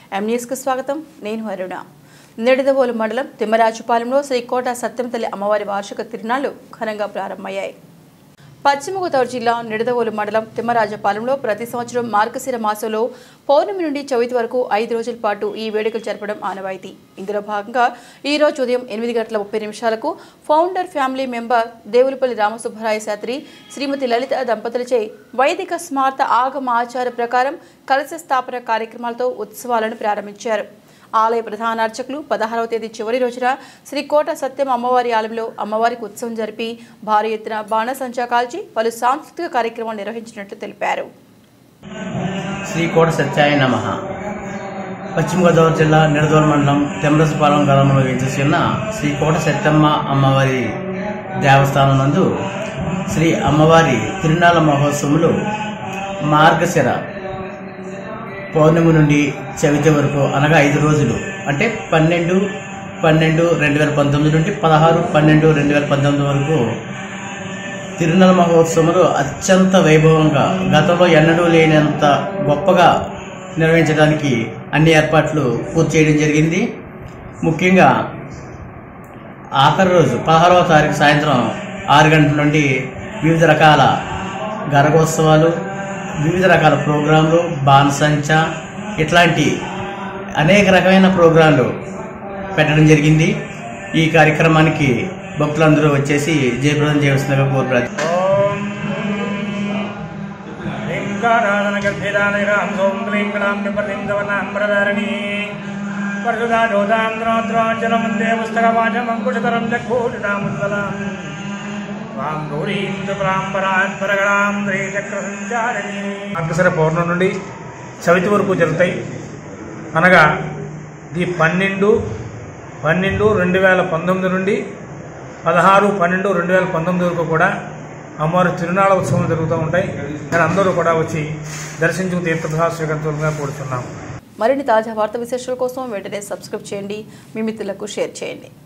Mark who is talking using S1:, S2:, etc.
S1: ఎంన్యూస్కు స్వాగతం నేను అరుణ నిడదవోలు మండలం తిమ్మరాజుపాలెంలో శ్రీ కోట సత్యంతల్లి అమ్మవారి వార్షిక తిరునాళ్లు ఘనంగా ప్రారంభమయ్యాయి పశ్చిమ గోదావరి జిల్లా నిడదవోలు మండలం తిమ్మరాజపాలెంలో ప్రతి సంవత్సరం మార్గశిర మాసంలో పౌర్ణమి నుండి చవితి వరకు ఐదు రోజుల పాటు ఈ వేడుకలు జరపడం ఆనవాయితీ ఇందులో భాగంగా ఈ రోజు ఉదయం ఎనిమిది గంటల ముప్పై నిమిషాలకు founder family member Devulapalli Ramasubbaraya Sastri Shrimati Lalitha దంపతులచే వైదిక స్మార్త ఆగమ ఆచార ప్రకారం కలశ స్థాపన కార్యక్రమాలతో ఉత్సవాలను ప్రారంభించారు ఆలయ ప్రధాన అర్చకులు పదహారవ తేదీ చివరి రోజున శ్రీ కోట సత్యం అమ్మవారి ఆలయంలో అమ్మవారికి ఉత్సవం జరిపి భారీ ఎత్తున బాణసంచా కాల్చి పలు సాంస్కృతిక కార్యక్రమాలు నిర్వహించినట్లు తెలిపారు
S2: శ్రీ కోట సత్యాయ నమ పశ్చిమ గోదావరి జిల్లా నిడదోల మండలం తెమరసపాలెం గ్రామంలో వేచేసి ఉన్న శ్రీ కోట సత్యమ్మ అమ్మవారి దేవస్థానం నందు శ్రీ అమ్మవారి తిరునాళ్ళ మహోత్సవములు మార్గశిర పౌర్ణమి నుండి చవితి వరకు అనగా ఐదు రోజులు అంటే పన్నెండు పన్నెండు రెండు వేల పంతొమ్మిది నుండి పదహారు పన్నెండు రెండు వేల పంతొమ్మిది వరకు తిరునల మహోత్సవములు అత్యంత వైభవంగా గతంలో ఎన్నడూ లేనంత గొప్పగా నిర్వహించడానికి అన్ని ఏర్పాట్లు పూర్తి చేయడం జరిగింది ముఖ్యంగా ఆఖరి రోజు పదహారవ తారీఖు సాయంత్రం ఆరు గంటల నుండి వివిధ రకాల గరగోత్సవాలు వివిధ రకాల ప్రోగ్రాంలు బాణసంచ ఇట్లాంటి అనేక రకమైన ప్రోగ్రాంలు పెట్టడం జరిగింది ఈ కార్యక్రమానికి భక్తులందరూ వచ్చేసి జయప్రదం చేయవలసిందిగా కోరుతారు
S3: లింగారాధనగర్భిరాలయరాం సోం క్లీం కళాం నిపతిందవనాంబరధారిణి పరశుదాఢోదాంధ్రోద్రాచలమందే పుస్తకవాచమంకుశతరం జగ్భూషితాముజ్వలాం వాం గౌరీం త్రిపురాంబరాన్ పరగణాం శ్రీచక్ర సంచారిణి మార్గశిర పౌర్ణం నుండి చవితి వరకు జరుగుతాయి అనగా ఇది పన్నెండు పన్నెండు రెండు వేల పంతొమ్మిది నుండి పదహారు పన్నెండు రెండు వేల పంతొమ్మిది వరకు కూడా అమ్మవారి తిరునాళ ఉత్సవం జరుగుతూ ఉంటాయి కానీ అందరూ కూడా వచ్చి దర్శించుకు తీర్థప్రసాద స్వీకరించగా కోరుతున్నాం
S1: మరిన్ని తాజా వార్తా విశేషాల కోసం వెంటనే సబ్స్క్రైబ్ చేయండి మీ మిత్రులకు షేర్ చేయండి